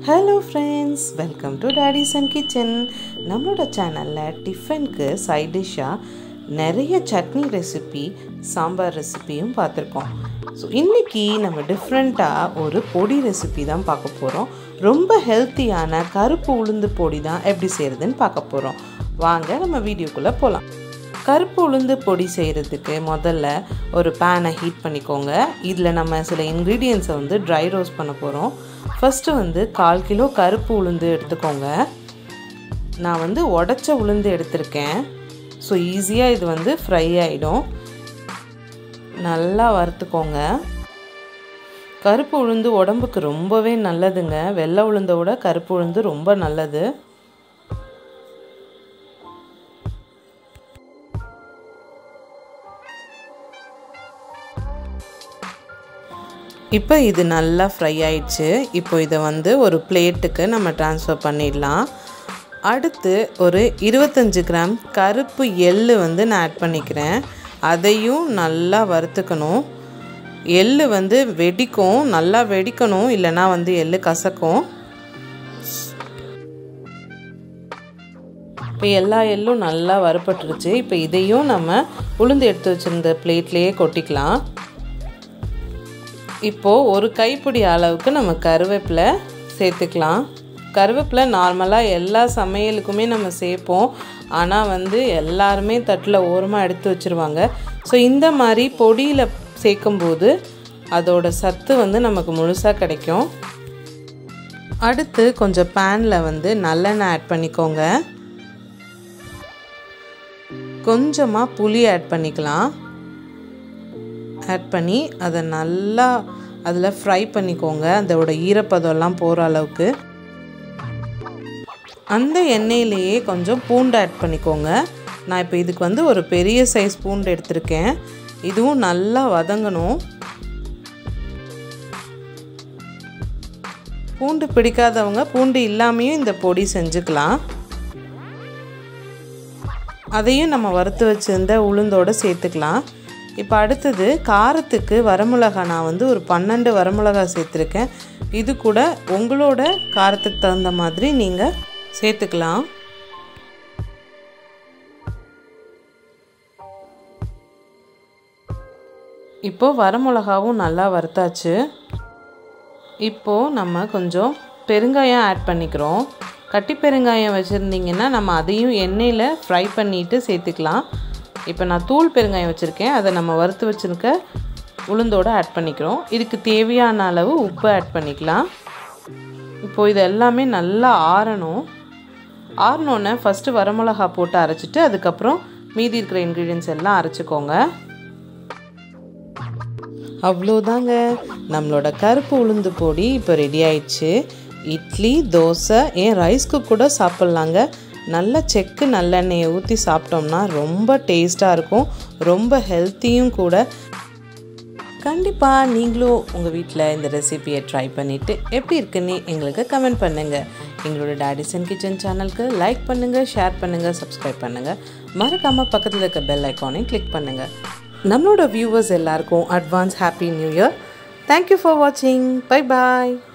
hello friends welcome to Daddy's and Kitchen நம்மளோட சேனலில் டிஃபனுக்கு சைட் டிஷ்ஷாக நிறைய சட்னி ரெசிபி சாம்பார் ரெசிபியும் பார்த்துருக்கோம் ஸோ இன்றைக்கி நம்ம டிஃப்ரெண்ட்டாக ஒரு பொடி ரெசிபி தான் பார்க்க போகிறோம் ரொம்ப ஹெல்த்தியான கருப்பு உளுந்து பொடி தான் எப்படி செய்கிறதுன்னு பார்க்க போகிறோம் வாங்க நம்ம வீடியோக்குள்ளே போகலாம் கருப்பு உளுந்து பொடி செய்கிறதுக்கு முதல்ல ஒரு பேனை ஹீட் பண்ணிக்கோங்க இதில் நம்ம சில இன்க்ரீடியன்ஸை வந்து ட்ரை ரோஸ்ட் பண்ண போகிறோம் ஃபஸ்ட்டு வந்து கால் கிலோ கருப்பு உளுந்து எடுத்துக்கோங்க நான் வந்து உடச்ச உளுந்து எடுத்திருக்கேன் ஸோ ஈஸியாக இது வந்து ஃப்ரை ஆகிடும் நல்லா வறுத்துக்கோங்க கருப்பு உளுந்து உடம்புக்கு ரொம்பவே நல்லதுங்க வெள்ளை உளுந்தை விட கருப்பு உளுந்து ரொம்ப நல்லது இப்போ இது நல்லா ஃப்ரை ஆயிடுச்சு இப்போ இதை வந்து ஒரு பிளேட்டுக்கு நம்ம ட்ரான்ஸ்ஃபர் பண்ணிடலாம் அடுத்து ஒரு இருபத்தஞ்சி கிராம் கருப்பு எள்ளு வந்து நான் ஆட் பண்ணிக்கிறேன் அதையும் நல்லா வறுத்துக்கணும் எள்ளு வந்து வெடிக்கும் நல்லா வெடிக்கணும் இல்லைனா வந்து எள்ளு கசக்கும் இப்போ எல்லா எள்ளும் நல்லா வறுப்பட்டுருச்சு இப்போ இதையும் நம்ம உளுந்து எடுத்து வச்சுருந்த பிளேட்லேயே கொட்டிக்கலாம் இப்போது ஒரு கைப்பிடி அளவுக்கு நம்ம கருவேப்பிலை சேர்த்துக்கலாம் கருவேப்பிலை நார்மலாக எல்லா சமையலுக்குமே நம்ம சேர்ப்போம் ஆனால் வந்து எல்லாருமே தட்டில் ஓரமாக எடுத்து வச்சுருவாங்க ஸோ இந்த மாதிரி பொடியில் சேர்க்கும்போது அதோட சத்து வந்து நமக்கு முழுசாக கிடைக்கும் அடுத்து கொஞ்சம் பேனில் வந்து நல்லெண்ணெய் ஆட் பண்ணிக்கோங்க கொஞ்சமாக புளி ஆட் பண்ணிக்கலாம் ஆட் பண்ணி அதை நல்லா அதில் ஃப்ரை பண்ணிக்கோங்க அதோட ஈரப்பதம்லாம் போகிற அளவுக்கு அந்த எண்ணெயிலேயே கொஞ்சம் பூண்டு ஆட் பண்ணிக்கோங்க நான் இப்போ இதுக்கு வந்து ஒரு பெரிய சைஸ் பூண்டு எடுத்திருக்கேன் இதுவும் நல்லா வதங்கணும் பூண்டு பிடிக்காதவங்க பூண்டு இல்லாமையும் இந்த பொடி செஞ்சுக்கலாம் அதையும் நம்ம வறுத்து வச்சுருந்த உளுந்தோடு சேர்த்துக்கலாம் இப்போ அடுத்தது காரத்துக்கு வரமிளகா நான் வந்து ஒரு பன்னெண்டு வரமிளகா சேர்த்துருக்கேன் இது கூட உங்களோட காரத்துக்கு தகுந்த மாதிரி நீங்கள் சேர்த்துக்கலாம் இப்போது வரமிளகாவும் நல்லா வறுத்தாச்சு இப்போது நம்ம கொஞ்சம் பெருங்காயம் ஆட் பண்ணிக்கிறோம் கட்டி பெருங்காயம் வச்சுருந்தீங்கன்னா நம்ம அதையும் எண்ணெயில் ஃப்ரை பண்ணிவிட்டு சேர்த்துக்கலாம் இப்போ நான் தூள் பெருங்காயம் வச்சுருக்கேன் அதை நம்ம வறுத்து வச்சுருக்க உளுந்தோடு ஆட் பண்ணிக்கிறோம் இதுக்கு தேவையான அளவு உப்பு ஆட் பண்ணிக்கலாம் இப்போது இது எல்லாமே நல்லா ஆறணும் ஆறினோன்னே ஃபஸ்ட்டு வரமிளகா போட்டு அரைச்சிட்டு அதுக்கப்புறம் மீதி இருக்கிற இன்க்ரீடியன்ஸ் எல்லாம் அரைச்சிக்கோங்க அவ்வளோதாங்க நம்மளோட கருப்பு உளுந்து பொடி இப்போ ரெடி ஆயிடுச்சு இட்லி தோசை ஏன் ரைஸ்க்கு கூட சாப்பிட்லாங்க நல்ல செக்கு நல்லெண்ணெயை ஊற்றி சாப்பிட்டோம்னா ரொம்ப டேஸ்ட்டாக இருக்கும் ரொம்ப ஹெல்த்தியும் கூட கண்டிப்பாக நீங்களும் உங்கள் வீட்டில் இந்த ரெசிபியை ட்ரை பண்ணிவிட்டு எப்படி இருக்குன்னு எங்களுக்கு கமெண்ட் பண்ணுங்கள் எங்களோட டாடிஸ் அண்ட் கிச்சன் சேனலுக்கு லைக் பண்ணுங்கள் ஷேர் பண்ணுங்கள் சப்ஸ்கிரைப் பண்ணுங்கள் மறக்காமல் பக்கத்தில் இருக்க பெல் ஐக்கானையும் கிளிக் பண்ணுங்கள் நம்மளோட வியூவர்ஸ் எல்லாருக்கும் advance happy New Year thank you for வாட்சிங் பை பாய்